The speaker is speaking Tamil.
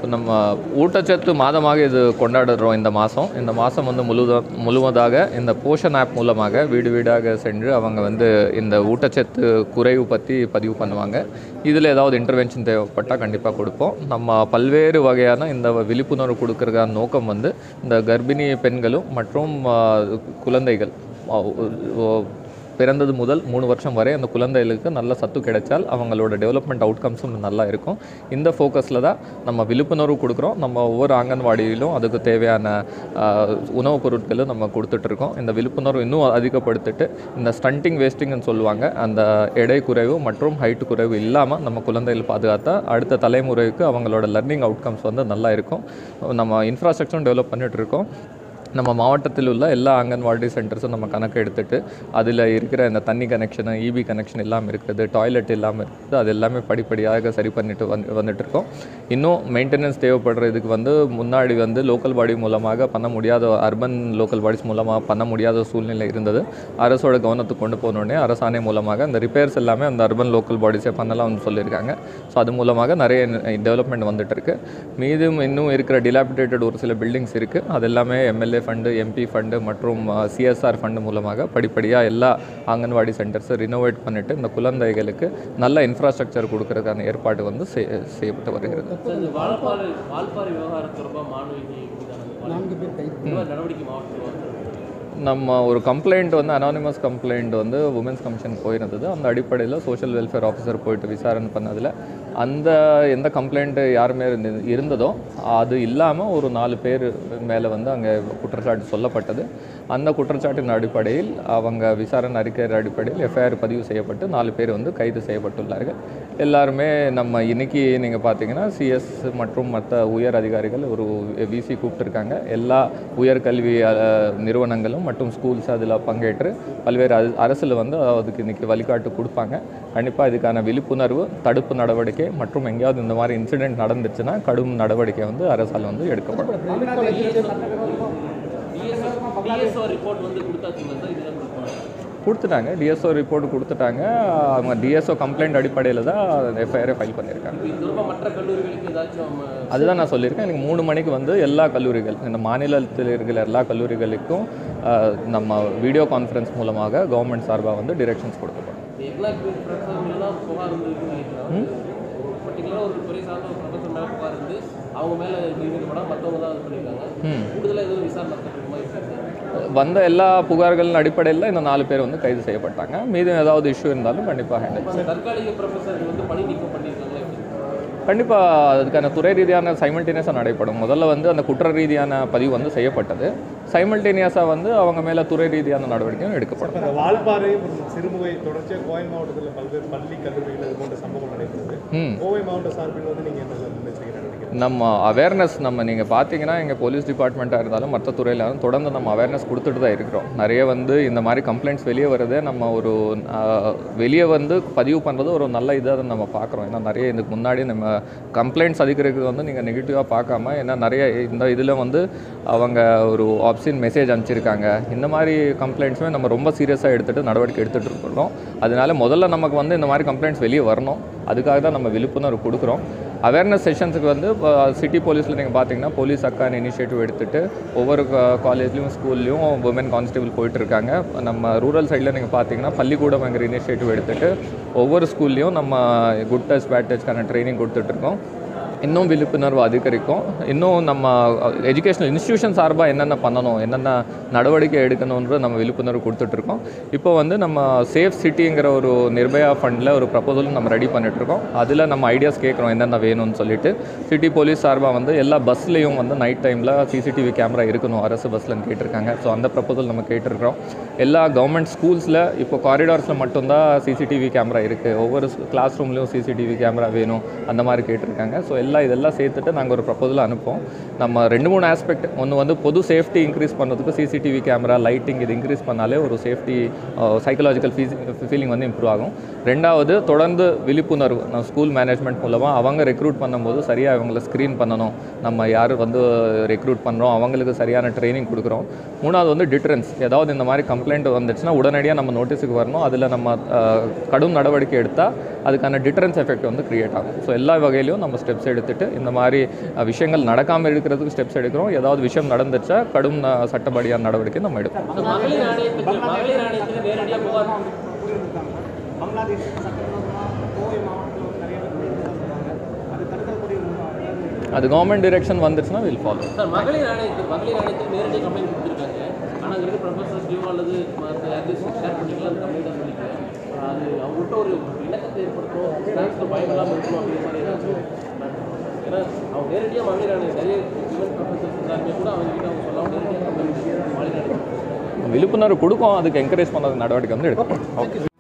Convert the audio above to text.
நம்ம ஊட்டச்சத்து மாதமாக இது கொண்டாடுறோம் இந்த மாதம் இந்த மாதம் வந்து முழுத முழுவதாக இந்த போஷன் ஆப் மூலமாக வீடு வீடாக சென்று அவங்க வந்து இந்த ஊட்டச்சத்து குறைவு பற்றி பதிவு பண்ணுவாங்க இதில் ஏதாவது இன்டர்வென்ஷன் தேவைப்பட்டால் கண்டிப்பாக கொடுப்போம் நம்ம பல்வேறு வகையான இந்த விழிப்புணர்வு கொடுக்கறதுக்கான நோக்கம் வந்து இந்த கர்ப்பிணி பெண்களும் மற்றும் ஆ, குழந்தைகள் ஆ, ஓ- பிறந்தது முதல் மூணு வருஷம் வரை அந்த குழந்தைகளுக்கு நல்ல சத்து கிடைச்சால் அவங்களோட டெவலப்மெண்ட் அவுட்கம்ஸும் நல்லா இருக்கும் இந்த ஃபோக்கஸில் தான் நம்ம விழிப்புணர்வு கொடுக்குறோம் நம்ம ஒவ்வொரு அங்கன்வாடியிலும் அதுக்கு தேவையான ஆஹ், உணவுப் பொருட்களும் நம்ம கொடுத்துட்ருக்கோம் இந்த விழிப்புணர்வு இன்னும் அதிகப்படுத்திட்டு இந்த ஸ்டண்டிங் வேஸ்டிங்னு சொல்லுவாங்க அந்த எடை குறைவு மற்றும் ஹைட் குறைவு இல்லாமல் நம்ம குழந்தைகள் பாதுகாத்தா அடுத்த தலைமுறைக்கு அவங்களோட லர்னிங் அவுட்கம்ஸ் வந்து நல்லா இருக்கும் நம்ம இன்ஃப்ராஸ்ட்ரக்சரும் டெவலப் பண்ணிட்டு இருக்கோம் நம்ம மாவட்டத்தில் உள்ள எல்லா அங்கன்வாடி சென்டர்ஸும் நம்ம கணக்கு எடுத்துட்டு அதில் இருக்கிற இந்த தண்ணி கனெக்ஷனு இபி கனெக்ஷன் இல்லாமல் இருக்குது டாய்லெட் இல்லாமல் இருக்குது அது எல்லாமே படிப்படியாக சரி பண்ணிட்டு வந்து வந்துட்டு இருக்கோம் இன்னும் மெயின்டெனன்ஸ் தேவைப்படுற இதுக்கு வந்து முன்னாடி வந்து லோக்கல் பாடி மூலமாக பண்ண முடியாத அர்பன் லோக்கல் பாடிஸ் மூலமாக பண்ண முடியாத சூழ்நிலை இருந்தது அரசோட கவனத்துக்கு கொண்டு போனோடனே அரசாணை மூலமாக அந்த ரிப்பேர்ஸ் எல்லாமே அந்த அர்பன் லோக்கல் பாடிஸே பண்ணலாம்னு சொல்லியிருக்காங்க ஸோ அது மூலமாக நிறைய டெவலப்மெண்ட் வந்துட்டு இருக்கு மீதும் இன்னும் இருக்கிற டிலாபிடேட்டட் ஒரு சில பில்டிங்ஸ் இருக்குது அது எல்லாமே எம்எல்ஏ ஃபண்டு எம்பி ஃபண்டு மற்றும் சிஎஸ்ஆர் ஃபண்டு மூலமாக படிப்படியாக எல்லா அங்கன்வாடி சென்டர்ஸை ரினோவேட் பண்ணிட்டு இந்த குழந்தைகளுக்கு நல்ல இன்ஃப்ராஸ்ட்ரக்சர் கொடுக்கறதுக்கான ஏற்பாடு வந்து செய்- செய்யப்பட்டு வருகிறது சார் இந்த வாழப்பாறை வால்பாறை விவகாரம் தொடர்பாக மாணவிக்கு மீதான நான்கு பேர் கைது நடவடிக்கை மாவட்டத்தில் நம்ம ஒரு கம்ப்ளைண்ட் வந்து அனானிமஸ் கம்ப்ளைண்ட் வந்து உமன்ஸ் கமிஷன் போயிருந்தது அந்த அடிப்படையில் சோஷியல் வெல்ஃபேர் ஆஃபீஸர் போயிட்டு விசாரணை பண்ணதில் அந்த எந்த கம்ப்ளைண்ட் யார் மேலே இருந்து- இருந்ததோ அது இல்லாமல் ஒரு நாலு பேர் மேலே வந்து அங்கே குற்றச்சாட்டு சொல்லப்பட்டது அந்த குற்றச்சாட்டின் அடிப்படையில் அவங்க விசாரணை அறிக்கை அடிப்படையில் எஃப்ஐஆர் பதிவு செய்யப்பட்டு நாலு பேர் வந்து கைது செய்யப்பட்டுள்ளார்கள் எல்லாருமே நம்ம இன்னைக்கு நீங்கள் பார்த்தீங்கன்னா சிஎஸ் மற்றும் மற்ற உயர் அதிகாரிகள் ஒரு விசி கூப்பிட்டுருக்காங்க எல்லா உயர்கல்வி அஹ், நிறுவனங்களும் மற்றும் ஸ்கூல்ஸ் அதில் பங்கேற்று பல்வேறு அது அரசில் வந்து அதுக்கு இன்றைக்கி வழிகாட்டு கொடுப்பாங்க கண்டிப்பாக இதுக்கான விழிப்புணர்வு தடுப்பு நடவடிக்கை மற்றும் எங்கேயாவது இந்த மாதிரி இன்சிடென்ட் நடந்துச்சுன்னா கடும் நடவடிக்கை வந்து அரசால் வந்து எடுக்கப்படும் டிஎஸ்ஓ ரிப்போர்ட் வந்து கொடுத்தாச்சுங்களா சார் இதெல்லாம் கொடுப்பாங்க கொடுத்துட்டாங்க டிஎஸ்ஓ ரிப்போர்ட் கொடுத்துட்டாங்க அவங்க டிஎஸ்ஓ கம்ப்ளைண்ட் அடிப்படையில் தான் எஃப்ஐஆரை ஃபைல் பண்ணியிருக்காங்க இது தொடர்பாக மற்ற கல்லூரிகளுக்கு ஏதாச்சும் நம்ம அதுதான் நான் சொல்லியிருக்கேன் எனக்கு மூணு மணிக்கு வந்து எல்லா கல்லூரிகள் இந்த மாநிலத்தில் இருக்கிற எல்லா கல்லூரிகளுக்கும் அஹ், நம்ம வீடியோ கான்ஃபரன்ஸ் மூலமாக கவர்மெண்ட் சார்பாக வந்து டிரெக்ஷன்ஸ் கொடுக்கப்படும் எக்லாக் ப்ரொஃபஸர் மேலே புகார் இருந்துருக்குன்னு நினைக்கிறேன் பர்டிகுலராக ஒரு துறை சார்ந்த ஒரு ப்ரொஃபஸர் மேலே புகார் இருந்து அவங்க மேலே நிரூபிக்கப்படாம மற்றவங்க தான் இது பண்ணியிருக்காங்க கூடுதலாக எதுவும் விசாரணை நடத்துற மாதிரி இருக்கு சார் வந்த எல்லா புகார்களின் அடிப்படையில் இந்த நாலு பேர் வந்து கைது செய்யப்பட்டாங்க மீதும் ஏதாவது இஷ்யூ இருந்தாலும் கண்டிப்பாக ஹேண்டில் இப்போ அந்த தற்காலிக ப்ரொஃபஸருக்கு வந்து பணி நீக்கம் பண்ணியிருக்காங்களா எப்படி கண்டிப்பாக அதுக்கான துறை ரீதியான சைமல்டேனியஸாக நடைபெறும் முதல்ல வந்து அந்த குற்ற ரீதியான பதிவு வந்து செய்யப்பட்டது சைமல்டேனியஸாக வந்து அவங்க மேலே துறை ரீதியான நடவடிக்கையும் எடுக்கப்படும் அந்த வால்பாறை மற்றும் சிறுமுகை தொடர்ச்சியாக கோவை மாவட்டத்தில் பல்வேறு பள்ளி கல்லூரிகள் இது போன்ற சம்பவம் நடைபெறுது ம் கோவை மாவட்ட சார்பில் வந்து நீங்கள் என்ன முன்னெச்சரிக்கை நடவடிக்கை நம்ம அவேர்னஸ் நம்ம நீங்கள் பார்த்தீங்கன்னா எங்கள் போலீஸ் டிபார்ட்மெண்ட்டாக இருந்தாலும் மற்ற துறையில இருந்தாலும் தொடர்ந்து நம்ம அவேர்னஸ் கொடுத்துட்டு தான் இருக்கிறோம் நிறைய வந்து இந்த மாதிரி கம்ப்ளைண்ட்ஸ் வெளியே வருதே நம்ம ஒரு ஆஹ், வெளியே வந்து பதிவு பண்ணுறது ஒரு நல்ல இதாக நம்ம பார்க்குறோம் ஏன்னா நிறைய இதுக்கு முன்னாடி நம்ம கம்ப்ளைண்ட்ஸ் அதிகரிக்கிறது வந்து நீங்கள் நெகட்டிவாக பார்க்காம ஏன்னா நிறைய இந்த இதில் வந்து அவங்க ஒரு ஆப்ஷன் மெசேஜ் அனுப்பிச்சிருக்காங்க இந்த மாதிரி கம்ப்ளைண்ட்ஸுமே நம்ம ரொம்ப சீரியஸாக எடுத்துகிட்டு நடவடிக்கை எடுத்துகிட்டு இருக்கிறோம் அதனால முதல்ல நமக்கு வந்து இந்த மாதிரி கம்ப்ளைண்ட்ஸ் வெளியே வரணும் அதுக்காக தான் நம்ம விழிப்புணர்வு கொடுக்குறோம் அவேர்னஸ் செஷன்ஸுக்கு வந்து இப்போ சிட்டி போலீஸில் நீங்கள் பார்த்தீங்கன்னா போலீஸ் அக்கான இனிஷியேட்டிவ் எடுத்துட்டு ஒவ்வொரு காலேஜ்லேயும் ஸ்கூல்லையும் உமன் கான்ஸ்டபிள் போயிட்டு இருக்காங்க நம்ம ரூரல் சைடில் நீங்கள் பார்த்தீங்கன்னா பள்ளிக்கூடம்ங்கிற இனிஷியேட்டிவ் எடுத்துட்டு ஒவ்வொரு ஸ்கூல்லையும் நம்ம குட் டச் பேட் டச்க்கான ட்ரைனிங் கொடுத்துட்ருக்கோம் இன்னும் விழிப்புணர்வு அதிகரிக்கும் இன்னும் நம்ம எஜுகேஷனல் இன்ஸ்டியூஷன் சார்பாக என்னென்ன பண்ணணும் என்னென்ன நடவடிக்கை எடுக்கணுன்ற நம்ம விழிப்புணர்வு கொடுத்துட்ருக்கோம் இப்போ வந்து நம்ம சேஃப் சிட்டிங்கிற ஒரு நிர்பயா ஃபண்டில் ஒரு ப்ரப்போசலும் நம்ம ரெடி பண்ணிட்டுருக்கோம் அதில் நம்ம ஐடியாஸ் கேட்குறோம் என்னென்ன வேணும்னு சொல்லிட்டு சிட்டி போலீஸ் சார்பாக வந்து எல்லா பஸ்லேயும் வந்து நைட் டைமில் சிசிடிவி கேமரா இருக்கணும் அரசு பஸ்ஸில் கேட்டிருக்காங்க ஸோ அந்த ப்ரப்போசல் நம்ம கேட்டிருக்கிறோம் எல்லா கவர்மெண்ட் ஸ்கூல்ஸில் இப்போ காரிடார்ஸில் மட்டும்தான் சிசிடிவி கேமரா இருக்குது ஒவ்வொரு கிளாஸ் ரூம்லேயும் சிசிடிவி கேமரா வேணும் அந்த மாதிரி கேட்டிருக்காங்க ஸோ எல்லாம் இதெல்லாம் சேர்த்துட்டு நாங்கள் ஒரு ப்ரப்போசல் அனுப்போம் நம்ம ரெண்டு மூணு ஆஸ்பெக்ட் ஒன்று வந்து பொது சேஃப்டி இன்க்ரீஸ் பண்ணுறதுக்கு சிசிடிவி கேமரா லைட்டிங் இது இன்க்ரீஸ் பண்ணாலே ஒரு சேஃப்டி சைக்கலாஜிக்கல் ஃபீலிங் வந்து இம்ப்ரூவ் ஆகும் ரெண்டாவது தொடர்ந்து விழிப்புணர்வு நம்ம ஸ்கூல் மேனேஜ்மெண்ட் மூலமாக அவங்க ரெக்ரூட் பண்ணும்போது சரியாக அவங்கள ஸ்க்ரீன் பண்ணணும் நம்ம யார் வந்து ரெக்ரூட் பண்ணுறோம் அவங்களுக்கு சரியான ட்ரைனிங் கொடுக்குறோம் மூணாவது வந்து டிட்டரன்ஸ் ஏதாவது இந்த மாதிரி கம்ப்ளைண்ட் வந்துச்சுன்னா உடனடியாக நம்ம நோட்டீஸுக்கு வரணும் அதில் நம்ம அஹ், கடும் நடவடிக்கை எடுத்தால் அதுக்கான டிட்டரன்ஸ் எஃபெக்ட் வந்து கிரியேட் ஆகும் ஸோ எல்லா வகையிலையும் நம்ம ஸ்டெப்ஸ் எடுத்துட்டு இந்த மாதிரி அஹ், விஷயங்கள் நடக்காமல் இருக்கிறதுக்கு ஸ்டெப்ஸ் எடுக்கிறோம் ஏதாவது விஷயம் நடந்துச்சா கடும் அஹ், சட்டப்படியான நடவடிக்கை நம்ம எடுப்போம் இந்த மகளிர் ஆணையத்துக்கு மகளிர் ஆணையத்துக்கு நேரடியாக புகார் பங்களாதேஷ் சட்டவிரோதமாக கோவை மாவட்டத்தில் வந்து நிறைய பேர் குடியிருந்ததா சொல்றாங்க அது தடுக்கக்கூடிய ஒரு அது கவர்மெண்ட் டிரெக்ஷன் வந்துருச்சுன்னா வில் ஃபாலோ சார் மகளிர் ஆணையத்துக்கு மகளிர் ஆணையத்துக்கு நேரடியாக கம்ப்ளைண்ட் கொடுத்துருக்காங்க ஆனால் அங்கே இருக்க ப்ரொஃபஸர்ஸ்லையோ அல்லது மற்ற யாருக்கும் ஷேர் பண்ணிக்கலாம் அந்த கம்ப்ளைண்ட்டாக சொல்லிட்டு அது அவங்ககிட்ட ஒரு இணக்கத்தை ஏற்படுத்தும் ஸ்டாண்ட்ஸில் பயம் இல்லாமல் இருக்கணும் அப்படிங்கிற மாதிரி ஏதாச்சும் ஏன்னா அவங்க நேரடியாக மகளிர் ஆணையம் நிறைய இவன் ப்ரொஃபஸர்ஸ் எல்லாருமே கூட அவங்க கிட்ட அவங்க சொல்லாமல் நேரடியாக கம்ப்ளைண்ட் மகளிர் ஆணையம் விழிப்புணர்வு கொடுக்கும் அதுக்கு என்கரேஜ் பண்ண நடவடிக்கை வந்து எடுக்கும் ஓகே